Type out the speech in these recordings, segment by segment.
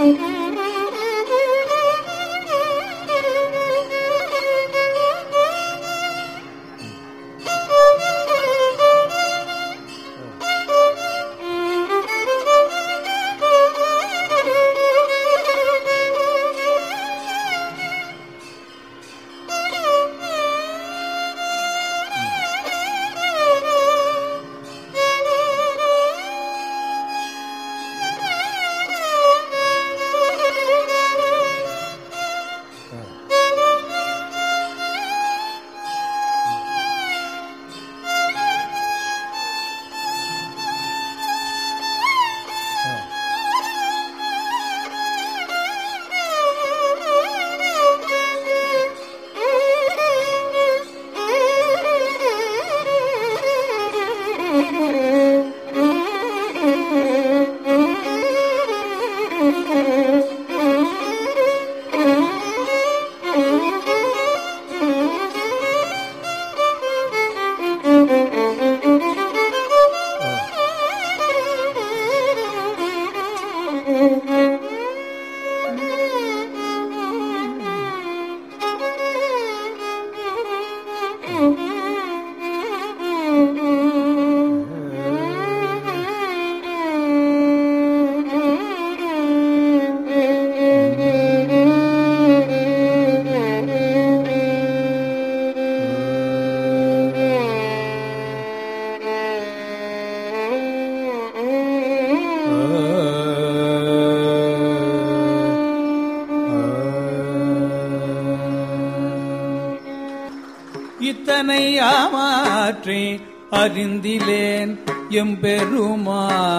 இத்தனை ஆமாற்றி அறிந்திலேன் எம்பெருமா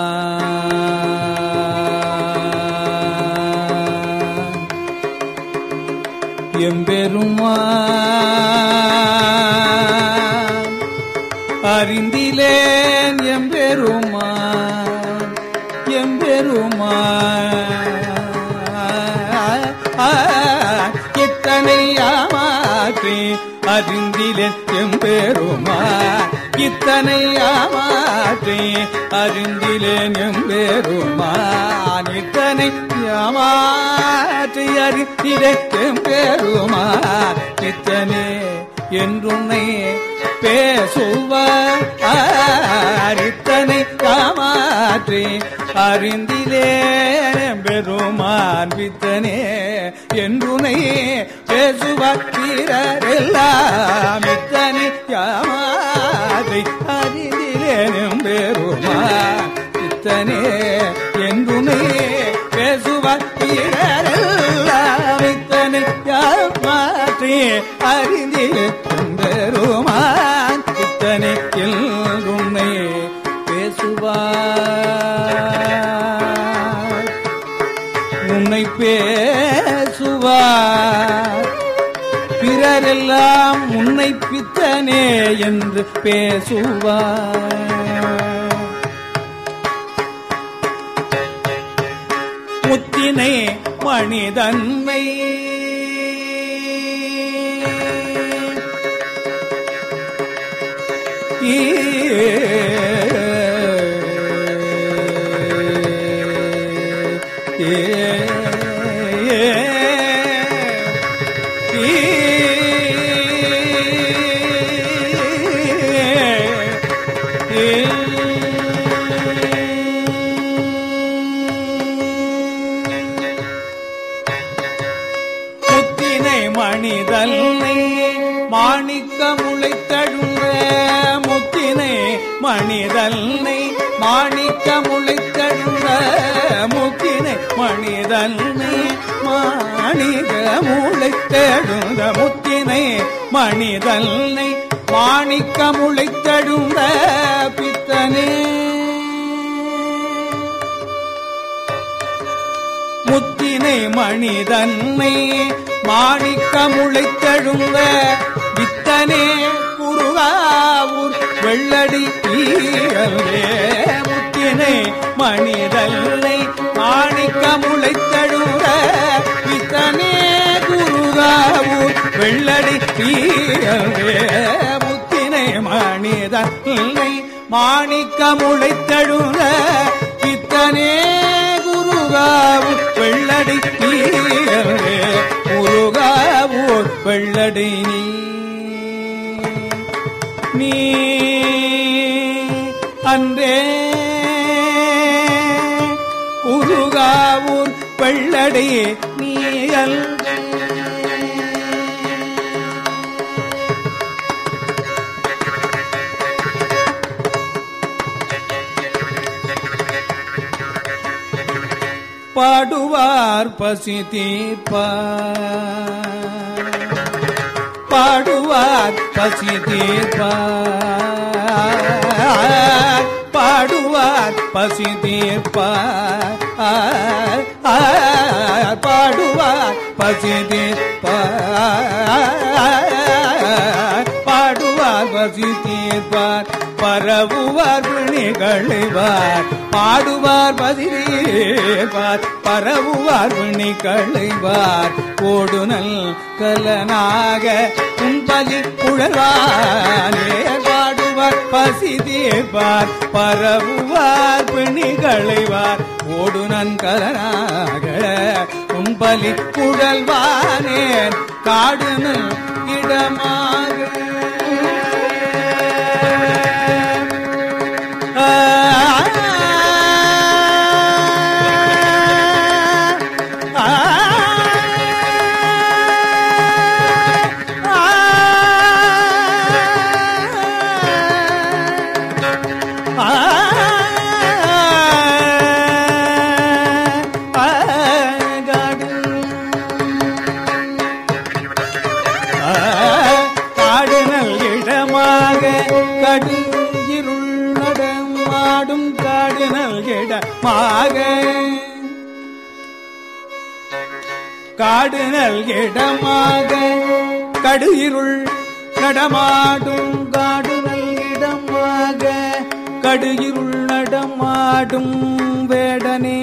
எம்பெருமா அறிந்திலேன் எம்பெருமா எம்பெருமா இத்தனை ஆமாற்றி அறிந்திலேன் எம்பெருமா இத்தனை ஆமாற்றி அறிந்திலேன் எம்பெருமான் இத்தனை ஏமாற்றி அறிந்திலேன் எம்பெருமான் இத்தனே என்றுன்னை பேசுவார் இத்தனை காமாற்றி அறிந்திலேன் பெருமான் பித்தனே என்றுனை பேசுவார் வீரரெல்லாம் இத்தனை காமாற்றி அறிந்திலேன் பெருமான் பித்தனே என்றுனை பேசுவார் வீரரெல்லாம் இத்தனை காமாற்றி அறிந்திலேன் பெருமான் இத்தனை உன்னை பேசுவார் உன்னை பேசுவார் பிறரெல்லாம் உன்னை பித்தனே என்று பேசுவார் முத்தினை மனிதன்மை முத்தினை மணிதல்லை மாணிக்க முளைத்தழுங்க முத்தினை மணிதல்லை மாணிக்க முளைத்தழுங்க முத்தினை மணிதல்லை மாணிக முளைத்தழுங்க முத்தினை மணிதல்லை மாணிக்க முளைத்தழுங்க பித்தனே முத்தினை மணிதன்னை மாணிக்க முளைத்தழுங்க வித்தனே குருகாவூர் வெள்ளடி ஈரவே முத்தினை மணிதன்னை மாணிக்க முளைத்தழுங்க வித்தனே குருகாவூர் வெள்ளடி ஈரவே முத்தினை மணிதன்னை மாணிக்க முளைத்தழுங்க பித்தனே குருகாவு வெள்ளடி நீயல்வே முருகாவூர் வெள்ளடி நீ நீ அன்றே குருகாவூர் வெள்ளடி நீயல் பாடுவார் பசி தீர்ப்பார் பாடுவார் பசி தீர்ப்பார் பாடுவார் பசி தீர்ப்பார் பாடுவார் பசி தீர்ப்பார் பாடுவார் பசி தீர்ப்பார் பரவுவார் விழிகளைவார் பாடுவார் பதிரேவார் பரவுவார் விழிகளைவார் ஓடுனல் கலனாக உன்பலி குழலானே பாடுவார் பசி தேவார் பரவுவார் பிணிகளைவார் ஓடுனன் கலனாக உன்பலி குழல்வானேன் காடுனல் இடமாக காடுனல் இடமாக கடு இருள் நடமாடும் காடுனல் இடமாக காடுனல் இடமாக கடு இருள் நடமாடும் காடுனல் இடமாக கடு இருள் நடமாடும் வேடனே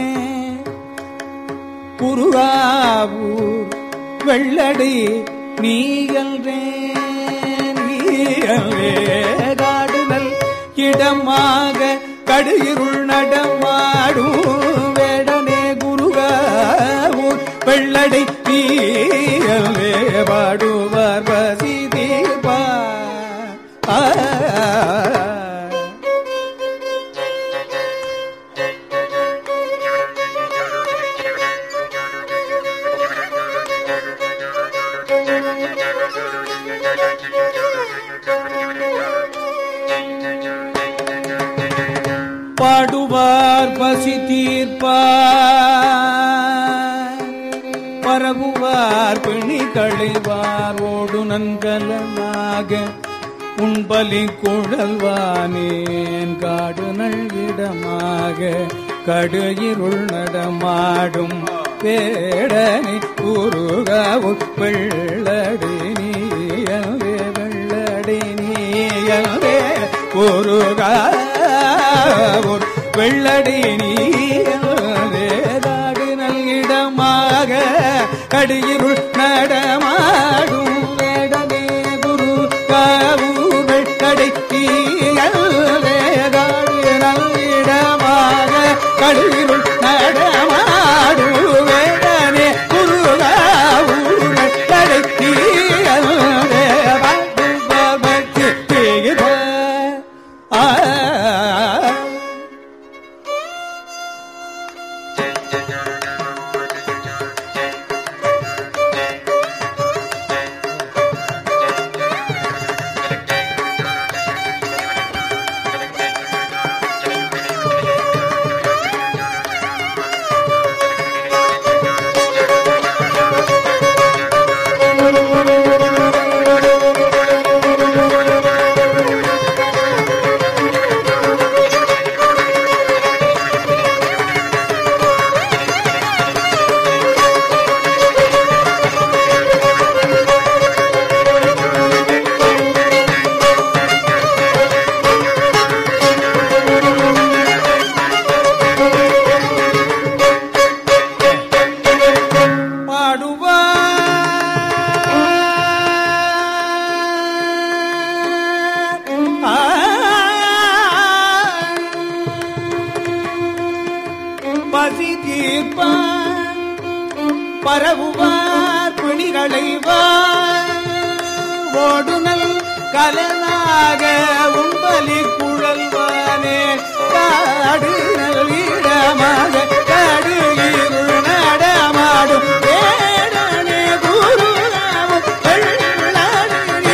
குருகாவூர் வெள்ளடி நீயல்ரே நீயல்வே காடுதல் இடமாக கடுகிருள் நடமாடும் வேடனே குருகாவூர் வெள்ளடி நீயல்வே பாடுவார் பசி தீபா ஆ பாடுவார் பசி தீர்ப்பார் பரவுவார் பிணி களைவார் ஓடு நன்கலனாக உன்பலி குழல்வானேன் காடு நல்கிடமாக கடு இருள் நடமாடும் பேடனி குருகாவு வெள்ளடி நீயவே வெள்ளடி நீயவே குருகாவூர் வெள்ளடி நீயவே காடு நல்கிடமாக கடியிருள் நடமாடும் வேடனே குரு காவூர் வெள்ளடி நீயவே காடு நல்கிடமாக கடியிருள் நடமாடும் வேடனே குரு காவூர் வெள்ளடி நீயவே பக்தி தீர ஆ பரவுவார் பிணிகளை ஓடுனல் கலனாக உம்பலி குழல்வானே காடு இடமாக கடு இருள் நடமாடும் வேடனே குருவாவும் வெள்ளடி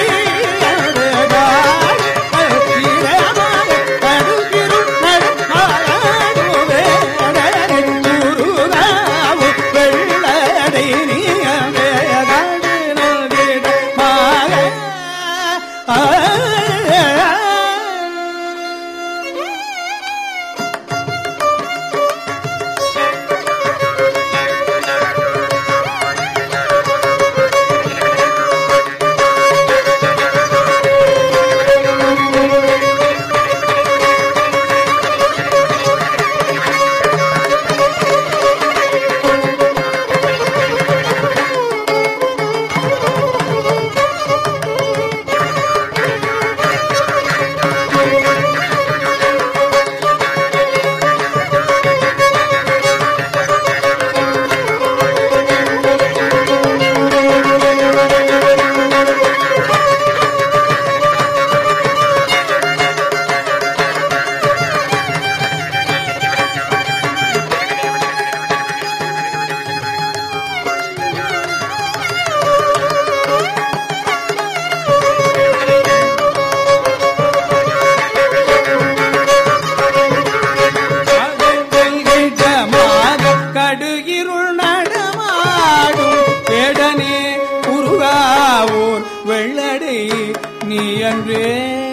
கடு இருள் நடமாடும் வேடனே உருகாவோர் வெள்ளடை நீ அன்றே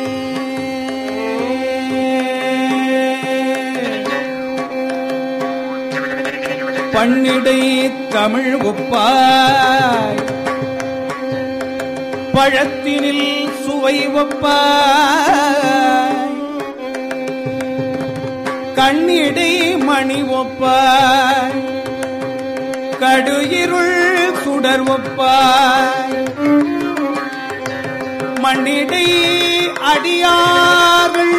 பன்னிடை தமிழ் ஒப்பாய் பழத்தினில் சுவை ஒப்பாய் கண்ணிடை மணி ஒப்பாய் கடு இருள் சுடர் ஒப்பாய் மண்ணிடை அடியார்கள்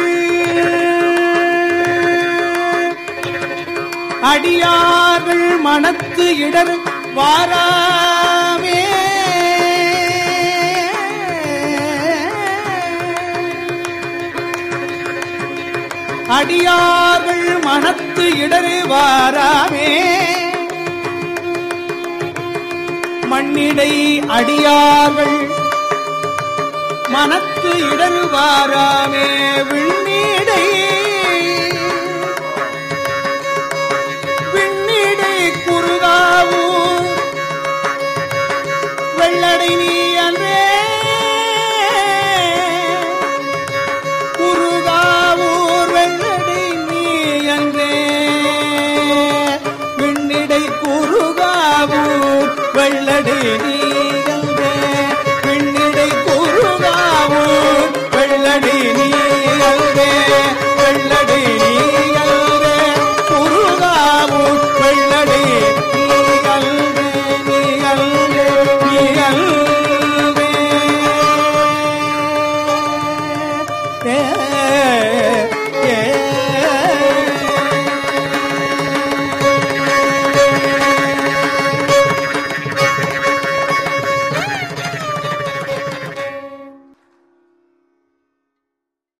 அடியார்கள் மனத்து இடர் வாராமே அடியார்கள் மனத்து இடரு வாராமே மண்ணிடை அடியார்கள் மனத்து இடரு வாராமே விண்ணீடை